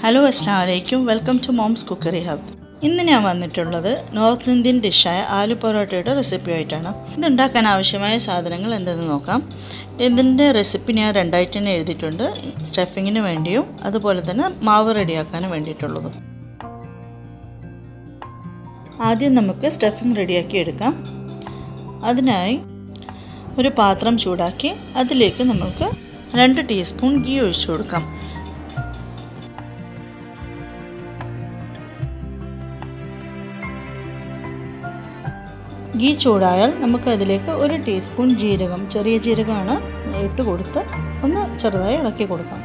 hello അസ്സാം വലൈക്കും welcome to mom's cookery hub ഇന്ന് ഞാൻ വന്നിട്ടുള്ളത് നോർത്ത് ഇന്ത്യൻ ഡിഷായ ആലു പൊറോട്ടയുടെ റെസിപ്പി ആയിട്ടാണ് ഇതുണ്ടാക്കാൻ ആവശ്യമായ സാധനങ്ങൾ എന്തെന്ന് നോക്കാം ഇതിൻ്റെ റെസിപ്പി ഞാൻ രണ്ടായിട്ട് തന്നെ എഴുതിയിട്ടുണ്ട് സ്റ്റഫിങ്ങിന് വേണ്ടിയും അതുപോലെ തന്നെ മാവ് റെഡിയാക്കാനും വേണ്ടിയിട്ടുള്ളതും ആദ്യം നമുക്ക് സ്റ്റഫിങ് റെഡിയാക്കി എടുക്കാം അതിനായി ഒരു പാത്രം ചൂടാക്കി അതിലേക്ക് നമുക്ക് രണ്ട് ടീസ്പൂൺ ഗീ ഒഴിച്ചു കൊടുക്കാം ഗീ ചൂടായാൽ നമുക്ക് അതിലേക്ക് ഒരു ടീസ്പൂൺ ജീരകം ചെറിയ ജീരകമാണ് ഇട്ട് കൊടുത്ത് ഒന്ന് ചെറുതായി ഇളക്കി കൊടുക്കാം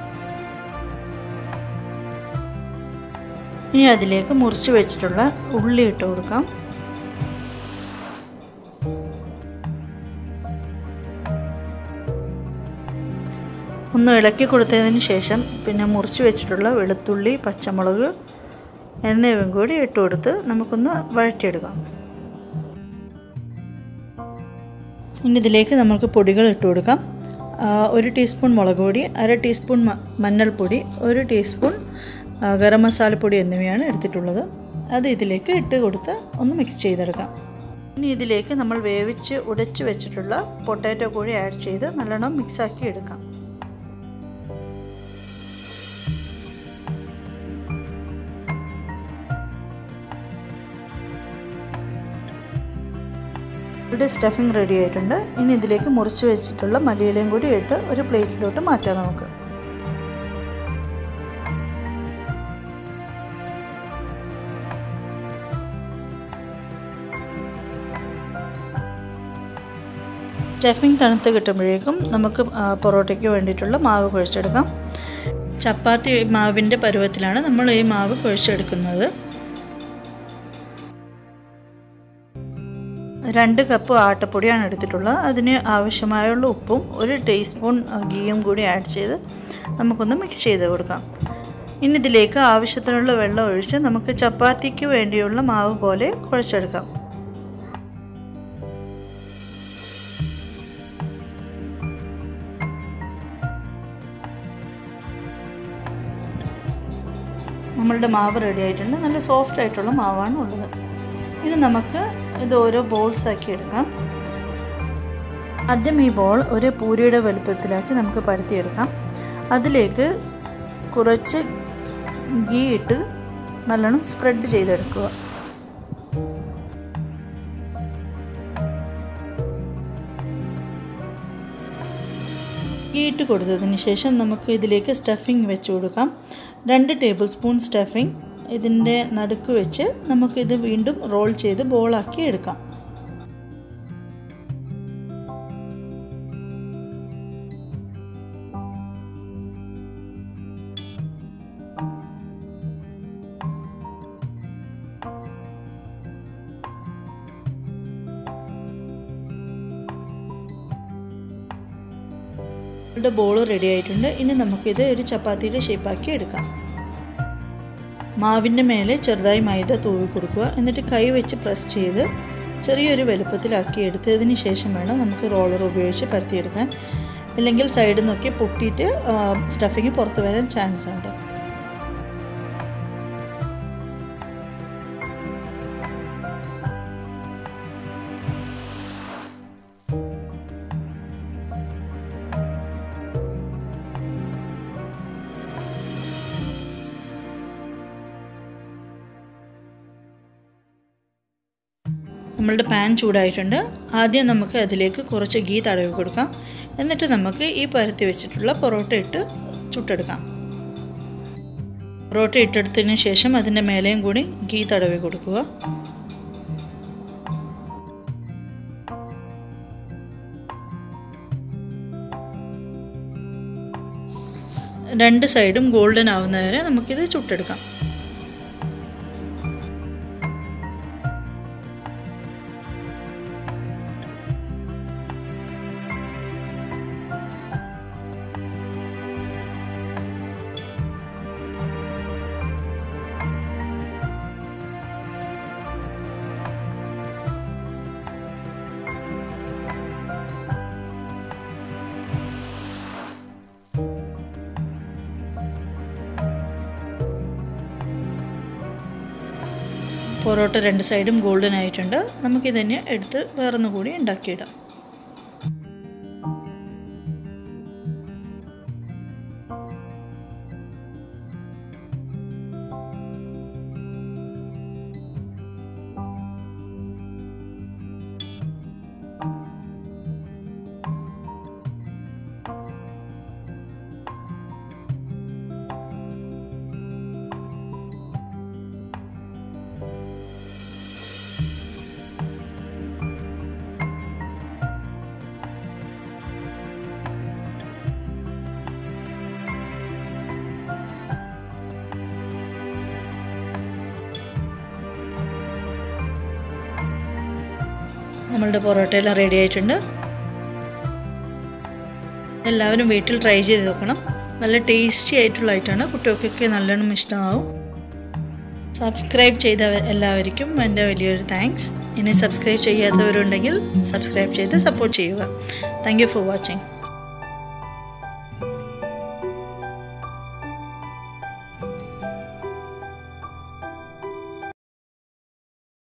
ഇനി അതിലേക്ക് മുറിച്ച് വെച്ചിട്ടുള്ള ഉള്ളി ഇട്ട് കൊടുക്കാം ഒന്ന് ഇളക്കി കൊടുത്തതിന് ശേഷം പിന്നെ മുറിച്ച് വെച്ചിട്ടുള്ള വെളുത്തുള്ളി പച്ചമുളക് എന്നിവയും കൂടി ഇട്ട് കൊടുത്ത് നമുക്കൊന്ന് വഴറ്റിയെടുക്കാം ഇനി ഇതിലേക്ക് നമുക്ക് പൊടികൾ ഇട്ട് കൊടുക്കാം ഒരു ടീസ്പൂൺ മുളക് പൊടി അര ടീസ്പൂൺ മഞ്ഞൾപ്പൊടി ഒരു ടീസ്പൂൺ ഗരം മസാലപ്പൊടി എന്നിവയാണ് എടുത്തിട്ടുള്ളത് അത് ഇതിലേക്ക് ഇട്ട് കൊടുത്ത് ഒന്ന് മിക്സ് ചെയ്തെടുക്കാം ഇനി ഇതിലേക്ക് നമ്മൾ വേവിച്ച് ഉടച്ച് വെച്ചിട്ടുള്ള പൊട്ടാറ്റോ കൂടി ആഡ് ചെയ്ത് നല്ലോണം മിക്സാക്കി എടുക്കാം ഇവിടെ സ്റ്റഫിങ് റെഡി ആയിട്ടുണ്ട് ഇനി ഇതിലേക്ക് മുറിച്ച് വെച്ചിട്ടുള്ള മല്ലിയിലയും കൂടി ഇട്ട് ഒരു പ്ലേറ്റിലോട്ട് മാറ്റാം നമുക്ക് സ്റ്റഫിങ് തണുത്ത് കിട്ടുമ്പോഴേക്കും നമുക്ക് പൊറോട്ടയ്ക്ക് വേണ്ടിയിട്ടുള്ള മാവ് കുഴച്ചെടുക്കാം ചപ്പാത്തി മാവിൻ്റെ പരുവത്തിലാണ് നമ്മൾ ഈ മാവ് കുഴച്ചെടുക്കുന്നത് രണ്ട് കപ്പ് ആട്ടപ്പൊടിയാണ് എടുത്തിട്ടുള്ളത് അതിന് ആവശ്യമായുള്ള ഉപ്പും ഒരു ടീസ്പൂൺ ഗീയും കൂടി ആഡ് ചെയ്ത് നമുക്കൊന്ന് മിക്സ് ചെയ്ത് കൊടുക്കാം ഇനി ഇതിലേക്ക് ആവശ്യത്തിനുള്ള വെള്ളം ഒഴിച്ച് നമുക്ക് ചപ്പാത്തിക്ക് വേണ്ടിയുള്ള മാവ് പോലെ കുഴച്ചെടുക്കാം നമ്മളുടെ മാവ് റെഡി ആയിട്ടുണ്ട് നല്ല സോഫ്റ്റ് ആയിട്ടുള്ള മാവാണ് ഉള്ളത് ഇനി നമുക്ക് ഇത് ഓരോ ബോൾസ് ആക്കി എടുക്കാം ആദ്യം ഈ ബോൾ ഒരു പൂരിയുടെ വലുപ്പത്തിലാക്കി നമുക്ക് പരത്തിയെടുക്കാം അതിലേക്ക് കുറച്ച് ഗീ ഇട്ട് നല്ലോണം സ്പ്രെഡ് ചെയ്തെടുക്കുക ഗീ ഇട്ട് കൊടുത്തതിന് ശേഷം നമുക്ക് ഇതിലേക്ക് സ്റ്റഫിങ് വെച്ച് കൊടുക്കാം രണ്ട് ടേബിൾ സ്പൂൺ സ്റ്റഫിങ് ഇതിൻ്റെ നടുക്ക് വെച്ച് നമുക്കിത് വീണ്ടും റോൾ ചെയ്ത് ബോളാക്കി എടുക്കാം ബോൾ റെഡി ആയിട്ടുണ്ട് ഇനി നമുക്കിത് ഒരു ചപ്പാത്തിയുടെ ഷേപ്പാക്കി എടുക്കാം മാവിൻ്റെ മേലെ ചെറുതായി മൈദ തൂവി കൊടുക്കുക എന്നിട്ട് കൈ വെച്ച് പ്രസ് ചെയ്ത് ചെറിയൊരു വലുപ്പത്തിലാക്കി എടുത്തതിന് ശേഷം വേണം നമുക്ക് റോളർ ഉപയോഗിച്ച് പരത്തിയെടുക്കാൻ അല്ലെങ്കിൽ സൈഡിൽ നിന്നൊക്കെ പൊട്ടിയിട്ട് സ്റ്റഫിങ് പുറത്ത് വരാൻ ചാൻസ് ഉണ്ട് നമ്മളുടെ പാൻ ചൂടായിട്ടുണ്ട് ആദ്യം നമുക്ക് അതിലേക്ക് കുറച്ച് ഗീ തടവി കൊടുക്കാം എന്നിട്ട് നമുക്ക് ഈ പരത്തി വെച്ചിട്ടുള്ള പൊറോട്ട ഇട്ട് ചുട്ടെടുക്കാം പൊറോട്ട ഇട്ടെടുത്തതിന് ശേഷം അതിൻ്റെ മേലെയും കൂടി ഗീ തടവി കൊടുക്കുക രണ്ട് സൈഡും ഗോൾഡൻ ആവുന്നവരെ നമുക്കിത് ചുട്ടെടുക്കാം പൊറോട്ട രണ്ട് സൈഡും ഗോൾഡൻ ആയിട്ടുണ്ട് നമുക്കിതന്നെ എടുത്ത് വേറൊന്നു കൂടി ഉണ്ടാക്കിയിടാം നമ്മളുടെ പൊറോട്ടയെല്ലാം റെഡി ആയിട്ടുണ്ട് എല്ലാവരും വീട്ടിൽ ട്രൈ ചെയ്ത് നോക്കണം നല്ല ടേസ്റ്റി ആയിട്ടുള്ള ഐറ്റമാണ് കുട്ടികൾക്കൊക്കെ നല്ലോണം ഇഷ്ടമാവും സബ്സ്ക്രൈബ് ചെയ്ത എല്ലാവർക്കും എൻ്റെ വലിയൊരു താങ്ക്സ് ഇനി സബ്സ്ക്രൈബ് ചെയ്യാത്തവരുണ്ടെങ്കിൽ സബ്സ്ക്രൈബ് ചെയ്ത് സപ്പോർട്ട് ചെയ്യുക താങ്ക് യു ഫോർ വാച്ചിങ്